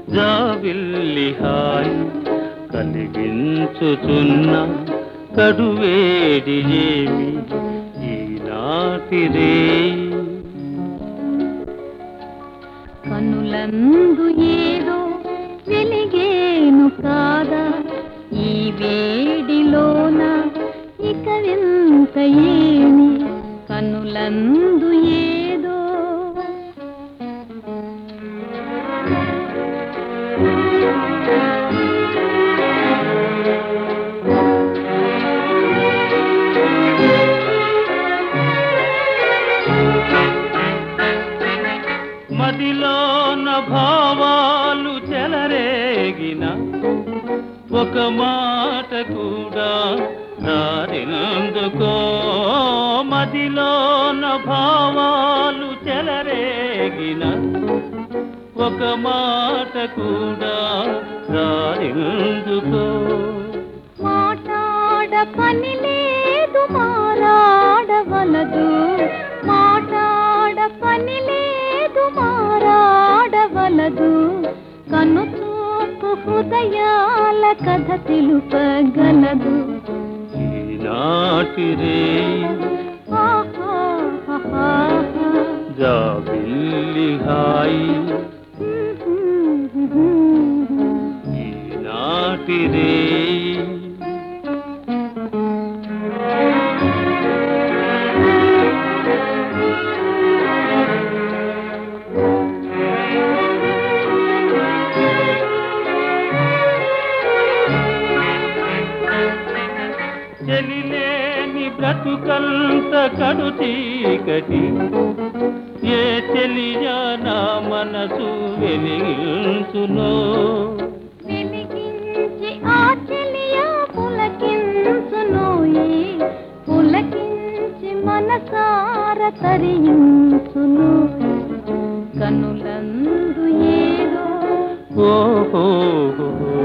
జావిల్లి హాయి కలిగించుచున్న కడువేడి ఏమి ఈనాటి రేయి కనులందు ఏదో వెలిగేను కాదా ఈ వేడిలోన ఇక వింత ఏమి కనులందు ఏదో మదిలోన భావాలు చెలరేగిన ఒక మాట కూడా రారినందుకో మదిలోన భావాలు చెలరేగిన ఒక మాట కూడా రారినందుకో మాట్లాడ పని లేదు మారాడవలదు మాట్లాడ పని లేదు మారాడవలదు కను చూపు హృదయాల కథ తెలుపగలదు ఈనాటి రే ఆహాహాహా. జాబిల్లి హాయి ఈనాటి రే చెలిలేని బ్రతుకంత కడు చీకటి ఏ చెలియా నా మనసు వెలిగించునో వెలిగించి ఆ చెలియా పులకించునోయి పులకించి మనసార తరించును కనులందు ఏదో ఓహో